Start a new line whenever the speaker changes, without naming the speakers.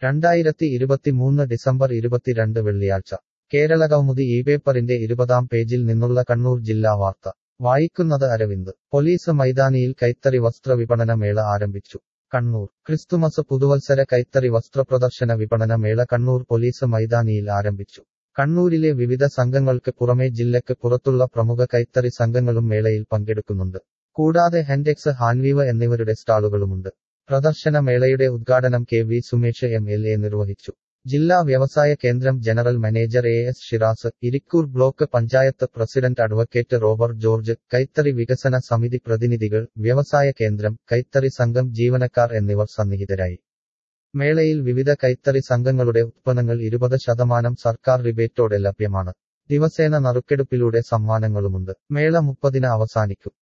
രണ്ടായിരത്തി ഇരുപത്തിമൂന്ന് ഡിസംബർ ഇരുപത്തിരണ്ട് വെള്ളിയാഴ്ച കേരളകൗമുദി ഈ പേപ്പറിന്റെ ഇരുപതാം പേജിൽ നിന്നുള്ള കണ്ണൂർ ജില്ലാ വാർത്ത വായിക്കുന്നത് അരവിന്ദ് പോലീസ് മൈതാനിയിൽ കൈത്തറി വസ്ത്ര വിപണന മേള ആരംഭിച്ചു കണ്ണൂർ ക്രിസ്തുമസ് പുതുവത്സര കൈത്തറി വസ്ത്ര പ്രദർശന വിപണന മേള കണ്ണൂർ പോലീസ് മൈതാനിയിൽ ആരംഭിച്ചു കണ്ണൂരിലെ വിവിധ സംഘങ്ങൾക്ക് പുറമെ ജില്ലക്ക് പുറത്തുള്ള പ്രമുഖ കൈത്തറി സംഘങ്ങളും മേളയിൽ പങ്കെടുക്കുന്നുണ്ട് കൂടാതെ ഹെൻഡെക്സ് ഹാൻവീവ് എന്നിവരുടെ സ്റ്റാളുകളുമുണ്ട് പ്രദർശന മേളയുടെ ഉദ്ഘാടനം K V Sumesh M L A നിർവഹിച്ചു ജില്ലാ വ്യവസായ കേന്ദ്രം general manager A S Shiraz Irikkur block panchayat president advocate Robert George കൈത്തറി വികസന സമിതി പ്രതിനിധികൾ വ്യവസായ കേന്ദ്രം കൈത്തറി സംഘം ജീവനക്കാർ എന്നിവർ സന്നിഹിതരായി മേളയിൽ വിവിധ കൈത്തറി സംഘങ്ങളുടെ ഉത്പന്നങ്ങൾ ഇരുപത് ശതമാനം സർക്കാർ റിബേറ്റോടെ ലഭ്യമാണ് ദിവസേന നറുക്കെടുപ്പിലൂടെ സമ്മാനങ്ങളുമുണ്ട് മേള മുപ്പതിന് അവസാനിക്കും